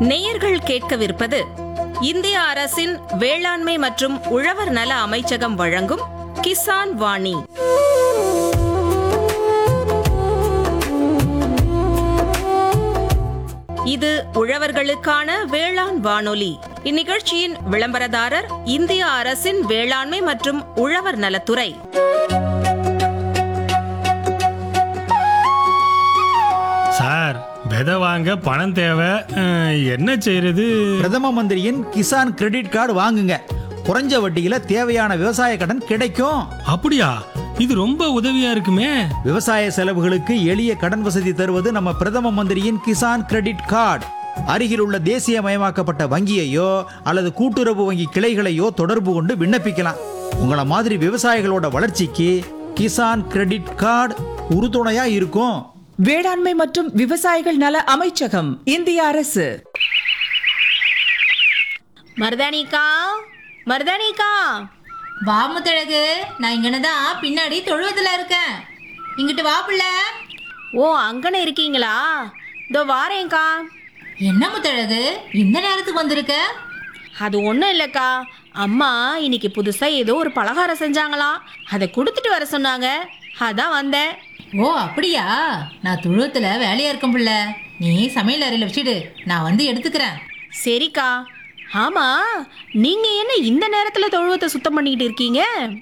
நேயர்கள் கேட்கவிருப்பது இந்திய அரசின் வேளாண்மை மற்றும் உழவர் நல அமைச்சகம் வழங்கும் கிசான் வாணி இது உழவர்களுக்கான வேளாண் வானொலி இந்நிகழ்ச்சியின் விளம்பரதாரர் இந்திய அரசின் வேளாண்மை மற்றும் உழவர் நலத்துறை சார் விதை வாங்க பணம் தேவை அஹ், என்ன செய்யறது பிரதம மந்திரியின் கிசான் கிரெடிட் கார்டு வாங்குங்க குறைஞ்ச வட்டியில தேவையான விவசாய கடன் கிடைக்கும் அப்படியா இது ரொம்ப உதவியா இருக்குமே விவசாய செலவுகளுக்கு எளிய கடன் வசதி தருவது நம்ம பிரதம மந்திரியின் கிசான் கிரெடிட் கார்டு அருகில் உள்ள தேசியமயமாக்கப்பட்ட வங்கியையோ அல்லது கூட்டுறவு வங்கி கிளைகளையோ தொடர்பு கொண்டு விண்ணப்பிக்கலாம் உங்களை மாதிரி விவசாயிகளோட வளர்ச்சிக்கு கிசான் கிரெடிட் கார்டு உறுதுணையா இருக்கும் வேளாண்மை மற்றும் விவசாயிகள் நல அமைச்சகம் இந்திய அரசு மருதானிக்கா மருதானிக்கா வா முத்தழகு நான் இங்கன தான் பின்னாடி தொழுவத்துல இருக்கேன் இங்கிட்டு வா புள்ள ஓ அங்கன இருக்கீங்களா இதோ வாரேன்க்கா என்ன முத்தழகு இந்த நேரத்துக்கு வந்திருக்க அது ஒன்றும் இல்லைக்கா அம்மா இன்னைக்கு புதுசாக ஏதோ ஒரு பலகாரம் செஞ்சாங்களாம் அதை கொடுத்துட்டு வர சொன்னாங்க அதான் வந்தேன் ஓ அப்படியா நான் தொழுவத்துல வேலையா இருக்கேன் புள்ள நீ சமையல் அறையில வச்சுடு நான் வந்து எடுத்துக்கிறேன் சரிக்கா ஆமா நீங்க என்ன இந்த நேரத்துல தொழுவத்தை சுத்தம் பண்ணிக்கிட்டு இருக்கீங்க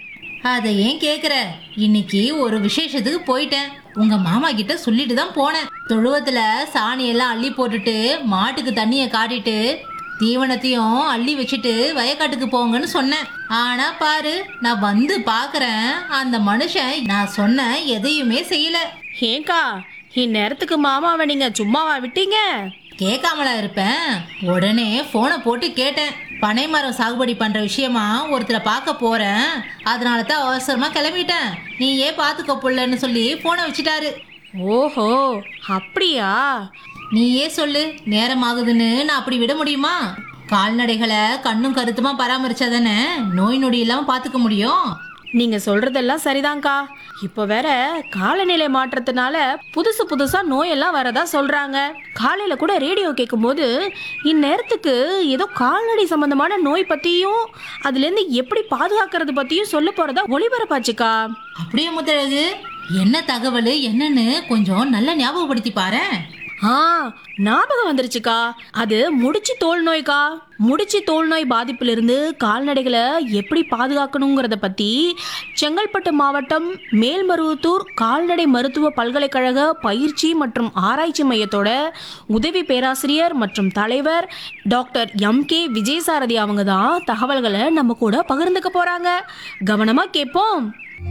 அதை ஏன் கேக்குற இன்னைக்கு ஒரு விசேஷத்துக்கு போயிட்டேன் உங்க மாமா கிட்ட சொல்லிட்டு தான் போனேன் தொழுவத்துல சாணி எல்லாம் அள்ளி போட்டுட்டு மாட்டுக்கு தண்ணிய காட்டிட்டு தீவனத்தையும் அள்ளி வச்சுட்டு வயக்காட்டுக்கு போங்கன்னு சொன்னேன் ஆனா பாரு நான் வந்து பாக்குறேன் அந்த மனுஷன் நான் சொன்ன எதையுமே செய்யல ஏங்கா இந்நேரத்துக்கு மாமாவை நீங்க சும்மாவா விட்டீங்க கேட்காமலா இருப்பேன் உடனே போனை போட்டு கேட்டேன் பனை மரம் சாகுபடி பண்ற விஷயமா ஒருத்தரை பார்க்க போறேன் அதனால தான் அவசரமா கிளம்பிட்டேன் நீ ஏன் பாத்துக்கோ புள்ளன்னு சொல்லி போனை வச்சுட்டாரு ஓஹோ அப்படியா நீயே சொல்லு நேரம் ஆகுதுன்னு நான் அப்படி விட முடியுமா கால்நடைகளை கண்ணும் கருத்துமா பராமரிச்சாதானே நோய் நொடி இல்லாம பாத்துக்க முடியும் நீங்க சொல்றதெல்லாம் சரிதான்க்கா இப்போ வேற காலநிலை மாற்றத்தினால புதுசு புதுசா நோயெல்லாம் வரதா சொல்றாங்க காலையில கூட ரேடியோ கேட்கும்போது இந்நேரத்துக்கு ஏதோ கால்நடை சம்பந்தமான நோய் பத்தியும் அதுல இருந்து எப்படி பாதுகாக்கிறது பத்தியும் சொல்ல போறதா ஒளிபரப்பாச்சுக்கா அப்படியே முத்தழகு என்ன தகவல் என்னன்னு கொஞ்சம் நல்லா ஞாபகப்படுத்தி பாரேன் ஆ ஞாபகம் வந்துருச்சுக்கா அது முடிச்சு தோல் நோய்க்கா முடிச்சு தோல் நோய் பாதிப்பிலிருந்து கால்நடைகளை எப்படி பாதுகாக்கணுங்கிறத பத்தி செங்கல்பட்டு மாவட்டம் மேல்மருவத்தூர் கால்நடை மருத்துவ பல்கலைக்கழக பயிற்சி மற்றும் ஆராய்ச்சி மையத்தோட உதவி பேராசிரியர் மற்றும் தலைவர் டாக்டர் எம் கே விஜயசாரதி அவங்க தான் தகவல்களை நம்ம கூட பகிர்ந்துக்க போறாங்க கவனமா கேட்போம்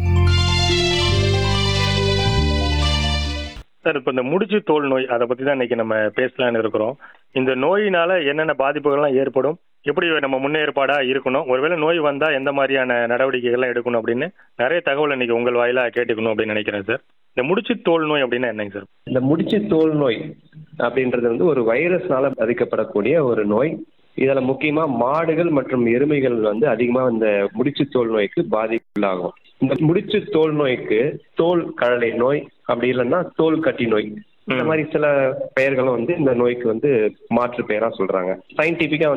சார் இப்போ இந்த முடிச்சு தோல் நோய் அதை பற்றி தான் இன்னைக்கு நம்ம பேசலாம்னு இருக்கிறோம் இந்த நோயினால என்னென்ன பாதிப்புகள்லாம் ஏற்படும் எப்படி நம்ம முன்னேற்பாடாக இருக்கணும் ஒருவேளை நோய் வந்தால் எந்த மாதிரியான நடவடிக்கைகள்லாம் எடுக்கணும் அப்படின்னு நிறைய தகவல் இன்னைக்கு உங்கள் வாயிலா கேட்டுக்கணும் அப்படின்னு நினைக்கிறேன் சார் இந்த முடிச்சு தோல் நோய் அப்படின்னா என்னங்க சார் இந்த முடிச்சு தோல் நோய் அப்படின்றது வந்து ஒரு வைரஸ்னால பாதிக்கப்படக்கூடிய ஒரு நோய் இதுல முக்கியமா மாடுகள் மற்றும் எருமைகள் வந்து அதிகமா இந்த முடிச்சு தோல் நோய்க்கு பாதிப்புள்ளாகும் இந்த முடிச்சு தோல் நோய்க்கு தோல் கழலை நோய் அப்படி இல்லைன்னா தோல் கட்டி நோய் இந்த மாதிரி சில பெயர்களும் வந்து இந்த நோய்க்கு வந்து மாற்று பெயரா சொல்றாங்க சயின்டிபிக்கா